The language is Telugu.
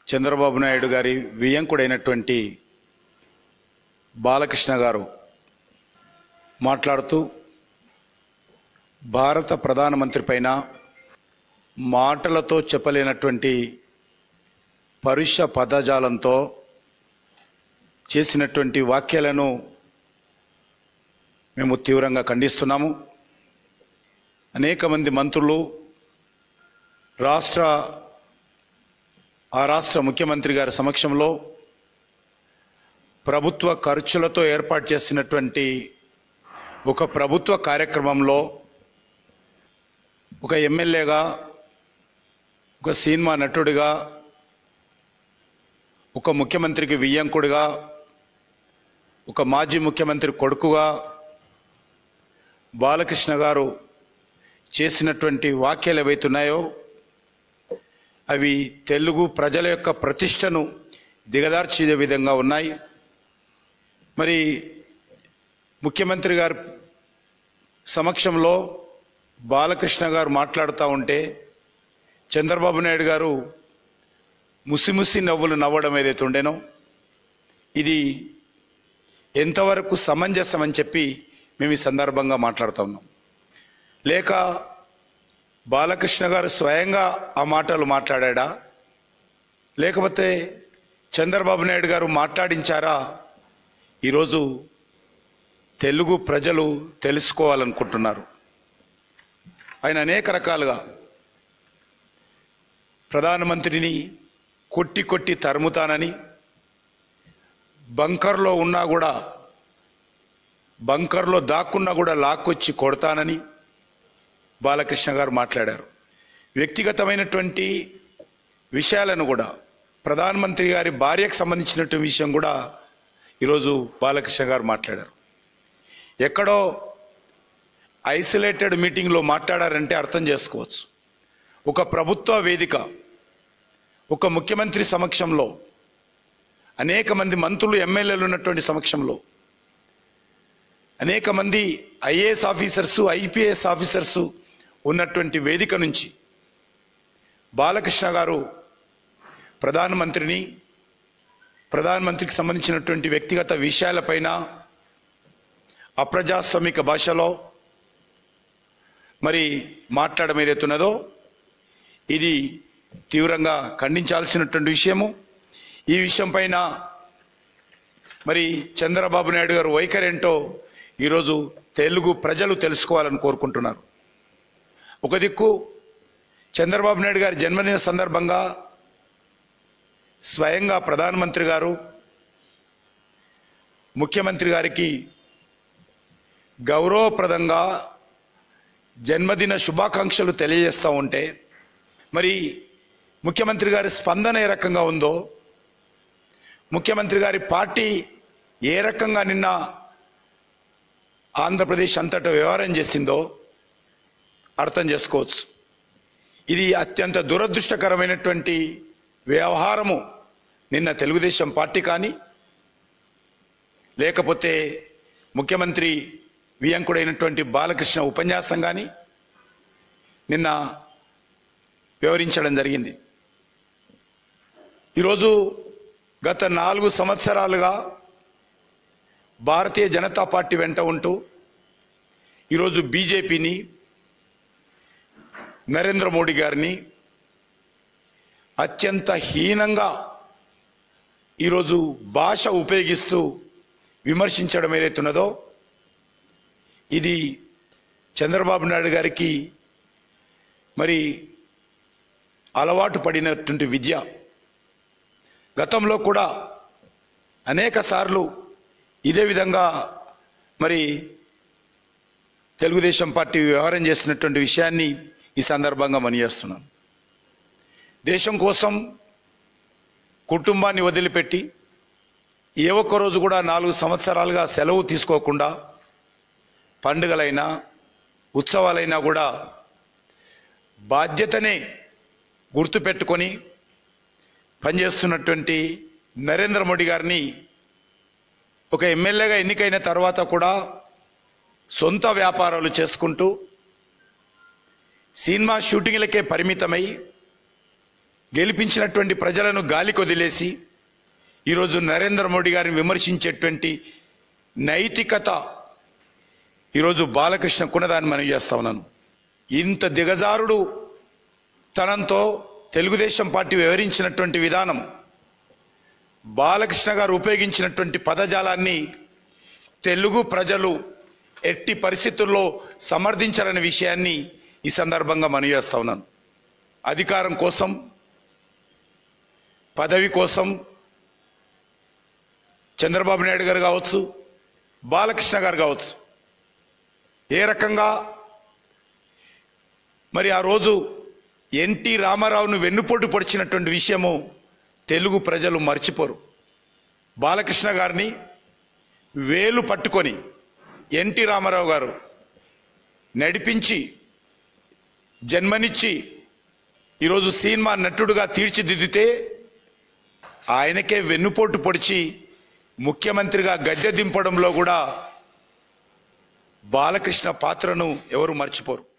చంద్రబాబు నాయుడు గారి వియంకుడైనటువంటి బాలకృష్ణ గారు మాట్లాడుతూ భారత ప్రధానమంత్రి పైన మాటలతో చెప్పలేనటువంటి పరుష పదజాలంతో చేసినటువంటి వాక్యాలను మేము తీవ్రంగా ఖండిస్తున్నాము అనేక మంది మంత్రులు రాష్ట్ర ఆ రాష్ట్ర ముఖ్యమంత్రి గారి సమక్షంలో ప్రభుత్వ ఖర్చులతో ఏర్పాటు చేసినటువంటి ఒక ప్రభుత్వ కార్యక్రమంలో ఒక ఎమ్మెల్యేగా ఒక సినిమా నటుడిగా ఒక ముఖ్యమంత్రికి వియ్యంకుడిగా ఒక మాజీ ముఖ్యమంత్రి కొడుకుగా బాలకృష్ణ గారు చేసినటువంటి వాక్యాలు ఏవైతున్నాయో అవి తెలుగు ప్రజల యొక్క ప్రతిష్టను దిగదార్చే విధంగా ఉన్నాయి మరి ముఖ్యమంత్రి గారి సమక్షంలో బాలకృష్ణ గారు మాట్లాడుతూ ఉంటే చంద్రబాబు నాయుడు గారు ముసిముసి నవ్వులు నవ్వడం ఏదైతే ఉండేనో ఇది ఎంతవరకు సమంజసం అని చెప్పి మేము ఈ సందర్భంగా మాట్లాడుతూ ఉన్నాం లేక బాలకృష్ణ గారు స్వయంగా ఆ మాటలు మాట్లాడా లేకపోతే చంద్రబాబు నాయుడు గారు మాట్లాడించారా ఈరోజు తెలుగు ప్రజలు తెలుసుకోవాలనుకుంటున్నారు ఆయన అనేక రకాలుగా ప్రధానమంత్రిని కొట్టి కొట్టి తరుముతానని బంకర్లో ఉన్నా కూడా బంకర్లో దాక్కున్నా కూడా లాక్కొచ్చి కొడతానని బాలకృష్ణ గారు మాట్లాడారు వ్యక్తిగతమైనటువంటి విషయాలను కూడా ప్రధానమంత్రి గారి భార్యకు సంబంధించినటువంటి విషయం కూడా ఈరోజు బాలకృష్ణ గారు మాట్లాడారు ఎక్కడో ఐసోలేటెడ్ మీటింగ్లో మాట్లాడారంటే అర్థం చేసుకోవచ్చు ఒక ప్రభుత్వ వేదిక ఒక ముఖ్యమంత్రి సమక్షంలో అనేక మంది మంత్రులు ఎమ్మెల్యేలు ఉన్నటువంటి సమక్షంలో అనేక మంది ఐఏఎస్ ఆఫీసర్సు ఐపీఎస్ ఆఫీసర్సు ఉన్నటువంటి వేదిక నుంచి బాలకృష్ణ గారు ప్రధానమంత్రిని ప్రధానమంత్రికి సంబంధించినటువంటి వ్యక్తిగత విషయాలపైన అప్రజాస్వామిక భాషలో మరి మాట్లాడడం ఏదైతున్నదో ఇది తీవ్రంగా ఖండించాల్సినటువంటి విషయము ఈ విషయం పైన మరి చంద్రబాబు నాయుడు గారు వైఖరి ఏంటో ఈరోజు తెలుగు ప్రజలు తెలుసుకోవాలని కోరుకుంటున్నారు ఒక దిక్కు చంద్రబాబు నాయుడు గారి జన్మదిన సందర్భంగా స్వయంగా ప్రధానమంత్రి గారు ముఖ్యమంత్రి గారికి గౌరవప్రదంగా జన్మదిన శుభాకాంక్షలు తెలియజేస్తూ ఉంటే మరి ముఖ్యమంత్రి గారి స్పందన ఏ రకంగా ఉందో ముఖ్యమంత్రి గారి పార్టీ ఏ రకంగా నిన్న ఆంధ్రప్రదేశ్ అంతటా వ్యవహారం చేసిందో అర్థం చేసుకోవచ్చు ఇది అత్యంత దురదృష్టకరమైనటువంటి వ్యవహారము నిన్న తెలుగుదేశం పార్టీ కానీ లేకపోతే ముఖ్యమంత్రి వియంకుడైనటువంటి బాలకృష్ణ ఉపన్యాసం కానీ నిన్న వివరించడం జరిగింది ఈరోజు గత నాలుగు సంవత్సరాలుగా భారతీయ జనతా పార్టీ వెంట ఉంటూ ఈరోజు బీజేపీని నరేంద్ర మోడీ గారిని అత్యంత హీనంగా ఈరోజు భాష ఉపయోగిస్తూ విమర్శించడం ఏదైతున్నదో ఇది చంద్రబాబు నాయుడు గారికి మరి అలవాటు పడినటువంటి విద్య గతంలో కూడా అనేక సార్లు ఇదే విధంగా మరి తెలుగుదేశం పార్టీ వ్యవహారం చేసినటువంటి విషయాన్ని ఈ సందర్భంగా మనిచేస్తున్నాను దేశం కోసం కుటుంబాన్ని వదిలిపెట్టి ఏ ఒక్క రోజు కూడా నాలుగు సంవత్సరాలుగా సెలవు తీసుకోకుండా పండుగలైనా ఉత్సవాలైనా కూడా బాధ్యతనే గుర్తుపెట్టుకొని పనిచేస్తున్నటువంటి నరేంద్ర మోడీ గారిని ఒక ఎమ్మెల్యేగా ఎన్నికైన తర్వాత కూడా సొంత వ్యాపారాలు చేసుకుంటూ సినిమా షూటింగ్లకే పరిమితమై గెలిపించినటువంటి ప్రజలను గాలికి వదిలేసి ఈరోజు నరేంద్ర మోడీ గారిని విమర్శించేటువంటి నైతికత ఈరోజు బాలకృష్ణ కున్నదాన్ని మనం చేస్తా ఉన్నాను ఇంత దిగజారుడు తనంతో తెలుగుదేశం పార్టీ వివరించినటువంటి విధానం బాలకృష్ణ గారు ఉపయోగించినటువంటి పదజాలాన్ని తెలుగు ప్రజలు ఎట్టి పరిస్థితుల్లో సమర్థించాలనే విషయాన్ని ఈ సందర్భంగా మనవి చేస్తా ఉన్నాను అధికారం కోసం పదవి కోసం చంద్రబాబు నాయుడు గారు కావచ్చు బాలకృష్ణ గారు కావచ్చు ఏ రకంగా మరి ఆ రోజు ఎన్టీ రామారావును వెన్నుపోటు పొడిచినటువంటి విషయము తెలుగు ప్రజలు మర్చిపోరు బాలకృష్ణ గారిని వేలు పట్టుకొని ఎన్టీ రామారావు గారు నడిపించి జన్మనిచ్చి ఈరోజు సినిమా నటుడుగా తీర్చిదిద్దితే ఆయనకే వెన్నుపోటు పొడిచి ముఖ్యమంత్రిగా గద్దె దింపడంలో కూడా బాలకృష్ణ పాత్రను ఎవరు మర్చిపోరు